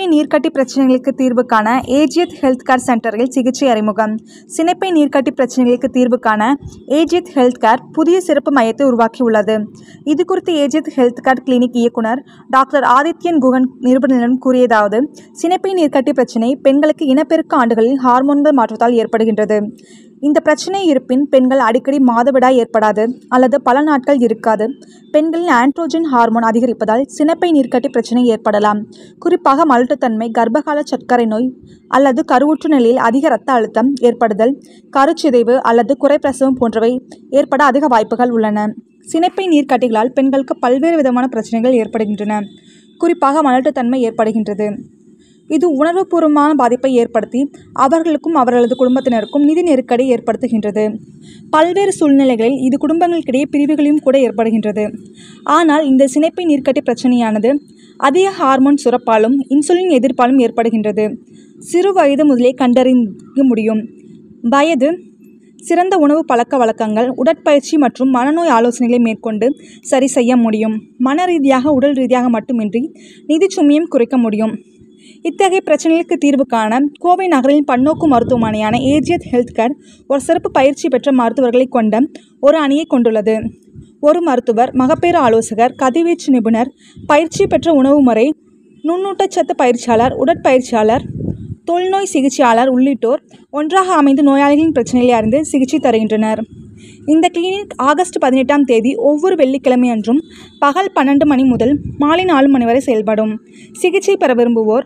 சினைப்பை நீர்க்கட்டி பிரச்சனைகளுக்கு தீர்வு காண ஏஜியத் ஹெல்த் கேர் சென்டரில் சிகிச்சை அறிமுகம் சினைப்பை நீர்க்கட்டி பிரச்சனைகளுக்கு தீர்வு காண ஏஜியத் ஹெல்த் கேர் புதிய சிறப்பு மையத்தை உருவாக்கியுள்ளது இது குறித்து ஏஜியத் ஹெல்த் கேர் கிளினிக் இயக்குனர் டாக்டர் ஆதித்யன் குகன் நிருபர்களிடம் கூறியதாவது சினைப்பை நீர்க்கட்டி பிரச்சனை பெண்களுக்கு இனப்பெருக்க ஆண்டுகளில் ஹார்மோன்கள் மாற்றத்தால் ஏற்படுகின்றது இந்த பிரச்சனை இருப்பின் பெண்கள் அடிக்கடி மாதவிடாய் ஏற்படாது அல்லது பல நாட்கள் இருக்காது பெண்களின் ஆண்ட்ரோஜன் ஹார்மோன் அதிகரிப்பதால் சினைப்பை நீர்க்கட்டி பிரச்சனை ஏற்படலாம் குறிப்பாக மலட்டுத்தன்மை கர்ப்பகால சர்க்கரை நோய் அல்லது கருவுற்று நிலையில் அதிக இரத்த அழுத்தம் ஏற்படுதல் கருச்சிதைவு அல்லது குறைப்பிரசவம் போன்றவை ஏற்பட அதிக வாய்ப்புகள் உள்ளன சினைப்பை நீர்க்கட்டிகளால் பெண்களுக்கு பல்வேறு விதமான பிரச்சனைகள் ஏற்படுகின்றன குறிப்பாக மலட்டுத்தன்மை ஏற்படுகின்றது இது உணர்வுபூர்வமான பாதிப்பை ஏற்படுத்தி அவர்களுக்கும் அவர்களது குடும்பத்தினருக்கும் நிதி நெருக்கடி ஏற்படுத்துகின்றது பல்வேறு சூழ்நிலைகளில் இது குடும்பங்களுக்கிடையே பிரிவுகளையும் கூட ஏற்படுகின்றது ஆனால் இந்த சினைப்பை நீர்க்கட்டி பிரச்சனையானது அதிக ஹார்மோன் சுரப்பாலும் இன்சுலின் எதிர்ப்பாலும் ஏற்படுகின்றது சிறு வயது முதலே கண்டறிய முடியும் வயது சிறந்த உணவு பழக்க வழக்கங்கள் உடற்பயிற்சி மற்றும் மனநோய் ஆலோசனைகளை மேற்கொண்டு சரி செய்ய முடியும் மன ரீதியாக உடல் ரீதியாக மட்டுமின்றி நிதி சுமையும் குறைக்க முடியும் இத்தகைய பிரச்சனைகளுக்கு தீர்வு காண கோவை நகரின் பன்னோக்கு மருத்துவமனையான ஏஜியத் ஹெல்த் கேர் ஒரு சிறப்பு பயிற்சி பெற்ற மருத்துவர்களை கொண்ட ஒரு அணியை கொண்டுள்ளது ஒரு மருத்துவர் மகப்பேறு ஆலோசகர் கதிவீச்சு நிபுணர் பயிற்சி பெற்ற உணவு முறை நுண்ணூட்டச்சத்து பயிற்சியாளர் உடற்பயிற்சியாளர் தொல்நோய் சிகிச்சையாளர் உள்ளிட்டோர் ஒன்றாக அமைந்து நோயாளிகளின் பிரச்சனைகளை அறிந்து சிகிச்சை தருகின்றனர் இந்த கிளினிக் ஆகஸ்ட் பதினெட்டாம் தேதி ஒவ்வொரு வெள்ளிக்கிழமை அன்றும் பகல் பன்னெண்டு மணி முதல் மாலை நாலு மணி வரை செயல்படும் சிகிச்சை பெற விரும்புவோர்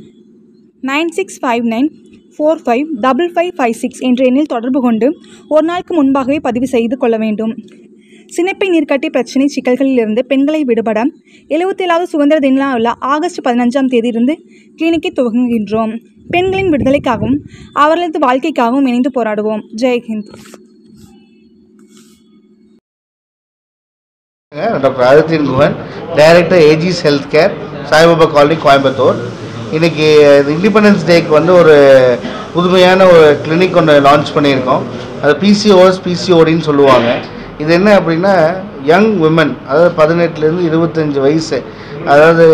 nine six five nine four five double five five six என்ற எண்ணில் தொடர்பு கொண்டு ஒரு நாளுக்கு முன்பாகவே பதிவு செய்து கொள்ள வேண்டும் சினைப்பை நீர்க்கட்டி பிரச்சினை சிக்கல்களிலிருந்து பெண்களை விடுபட எழுபத்தேழாவது சுதந்திர தின விழா ஆகஸ்ட் பதினஞ்சாம் தேதியிலிருந்து கிளினிக்கை துவங்குகின்றோம் பெண்களின் விடுதலைக்காகவும் அவர்களது வாழ்க்கைக்காகவும் இணைந்து போராடுவோம் ஜெய்ஹிந்த் doctor Adithyan Guhan director Aegis health care Saibaba colony Coimbatore இன்னைக்கு இண்டிபெண்டன்ஸ் டேக்கு வந்து ஒரு புதுமையான ஒரு கிளினிக் ஒன்று லான்ச் பண்ணியிருக்கோம் அது பிசிஓஎஸ் பிசிஓடின்னு சொல்லுவாங்க இது என்ன அப்படின்னா யங் விமன் அதாவது பதினெட்டுலேருந்து இருபத்தஞ்சி வயசு அதாவது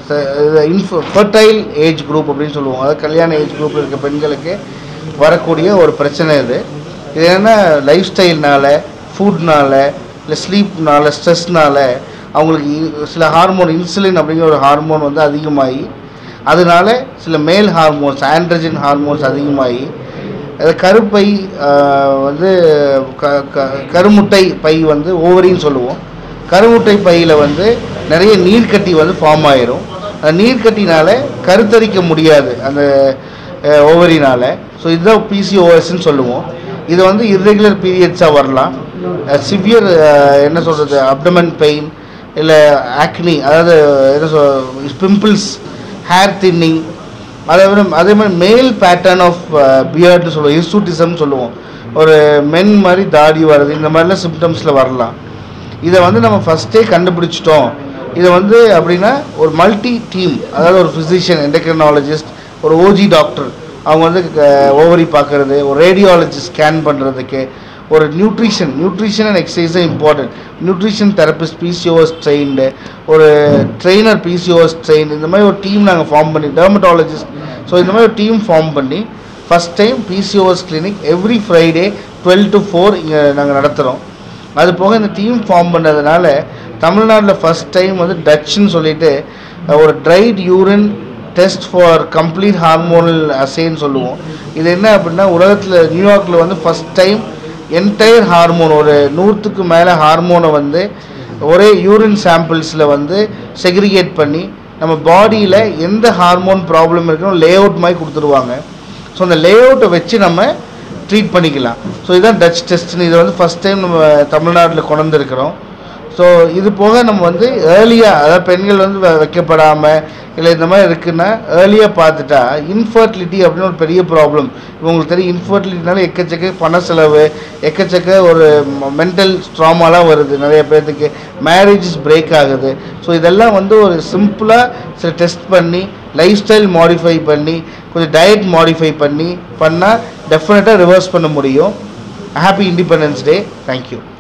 இன்ஃப ஃபர்டைல் ஏஜ் குரூப் அப்படின்னு சொல்லுவோம் அதாவது கல்யாண ஏஜ் குரூப்பில் இருக்க பெண்களுக்கு வரக்கூடிய ஒரு பிரச்சனை இது இது என்ன லைஃப் ஸ்டைல்னால ஃபுட்னால இல்லை ஸ்லீப்னால ஸ்ட்ரெஸ்னால அவங்களுக்கு இ- சில ஹார்மோன் இன்சுலின் அப்படிங்கிற ஒரு ஹார்மோன் வந்து அதிகமாகி அதனால சில மேல் ஹார்மோன்ஸ் ஆண்ட்ரஜன் ஹார்மோன்ஸ் அதிகமாகி அது கருப்பை ஆஹ், வந்து க க கருமுட்டை பை வந்து ஓவரின்னு சொல்லுவோம் கருமுட்டை பையில் வந்து நிறைய நீர்க்கட்டி வந்து ஃபார்ம் ஆயிரும் அந்த நீர்க்கட்டினால கருத்தரிக்க முடியாது அந்த ஓவரினால ஸோ இதுதான் பிசிஓஎஸ்ன்னு சொல்லுவோம் இது வந்து irregular பீரியட்ஸாக வரலாம் சிவியர் என்ன சொல்கிறது அப்டமன் பெயின் இல்லை ஆக்னி அதாவது என்ன சொல் பிம்பிள்ஸ் ஹேர் தின்னிங் அதே மாதிரி அதே மாதிரி மேல் பேட்டர்ன் ஆஃப் பியர்ட்னு சொல்லுவோம் இன்சூட்டிசம்னு சொல்லுவோம் ஒரு மென் மாதிரி தாடி வர்றது இந்த மாதிரிலாம் சிம்டம்ஸில் வரலாம் இதை வந்து நம்ம ஃபஸ்ட்டே கண்டுபிடிச்சிட்டோம் இதை வந்து அப்படின்னா ஒரு மல்டி டீம் அதாவது ஒரு ஃபிசிஷியன் எண்டக்ரனாலஜிஸ்ட் ஒரு ஓஜி டாக்டர் அவங்க வந்து ஓவரி பார்க்குறது ஒரு ரேடியாலஜிஸ்ட் ஸ்கேன் பண்ணுறதுக்கு ஒரு nutrition nutrition and exercise important nutrition therapist PCOS trained ஒரு ட்ரெயினர் பிசிஓஎஸ் ட்ரெயின் இந்த மாதிரி ஒரு டீம் நாங்கள் ஃபார்ம் பண்ணி டெர்மட்டாலஜிஸ்ட் ஸோ இந்த மாதிரி ஒரு டீம் ஃபார்ம் பண்ணி first time PCOS clinic every Friday twelve to four இங்கே நாங்கள் நடத்துகிறோம் அது போக இந்த டீம் ஃபார்ம் பண்ணதுனால தமிழ்நாட்டில் ஃபஸ்ட் டைம் வந்து டச்சுன்னு சொல்லிட்டு அஹ், ஒரு dried urine test for complete hormonal அசேன்னு சொல்லுவோம் இது என்ன அப்படின்னா உலகத்தில் நியூயார்க்கில் வந்து ஃபஸ்ட் டைம் என்டையர் ஹார்மோன் ஒரு நூற்றுக்கு மேலே ஹார்மோனை வந்து ஒரே யூரின் சாம்பிள்ஸில் வந்து செக்ரிகேட் பண்ணி நம்ம பாடியில் எந்த ஹார்மோன் ப்ராப்ளம் இருக்குன்னு லே அவுட் மாதிரி கொடுத்துருவாங்க ஸோ அந்த லே அவுட்டை வச்சு நம்ம ட்ரீட் பண்ணிக்கலாம் ஸோ இதுதான் டச் டெஸ்ட்னு இதை வந்து ஃபஸ்ட் டைம் நம்ம தமிழ்நாட்டில் கொண்டு வந்திருக்கிறோம் ஸோ இது போக நம்ம வந்து ஏர்லியாக அதாவது பெண்கள் வந்து வெ- வைக்கப்படாமல் இல்லை இந்த மாதிரி இருக்குன்னா ஏர்லியாக பார்த்துட்டா இன்ஃபர்டிலிட்டி அப்படின்னு ஒரு பெரிய ப்ராப்ளம் உங்களுக்கு தெரியும் இன்ஃபர்டிலிட்டினால எக்கச்சக்க பண செலவு எக்கச்சக்க ஒரு மென்டல் ஸ்ட்ராமாலாம் வருது நிறைய பேர்த்துக்கு மேரேஜஸ் பிரேக் ஆகுது ஸோ இதெல்லாம் வந்து ஒரு சிம்பிளாக சில டெஸ்ட் பண்ணி லைஃப் ஸ்டைல் மாடிஃபை பண்ணி கொஞ்சம் டயட் மாடிஃபை பண்ணி பண்ணால் டெஃபினட்டாக ரிவர்ஸ் பண்ண முடியும் ஹாப்பி இண்டிபெண்டன்ஸ் டே தேங்க்யூ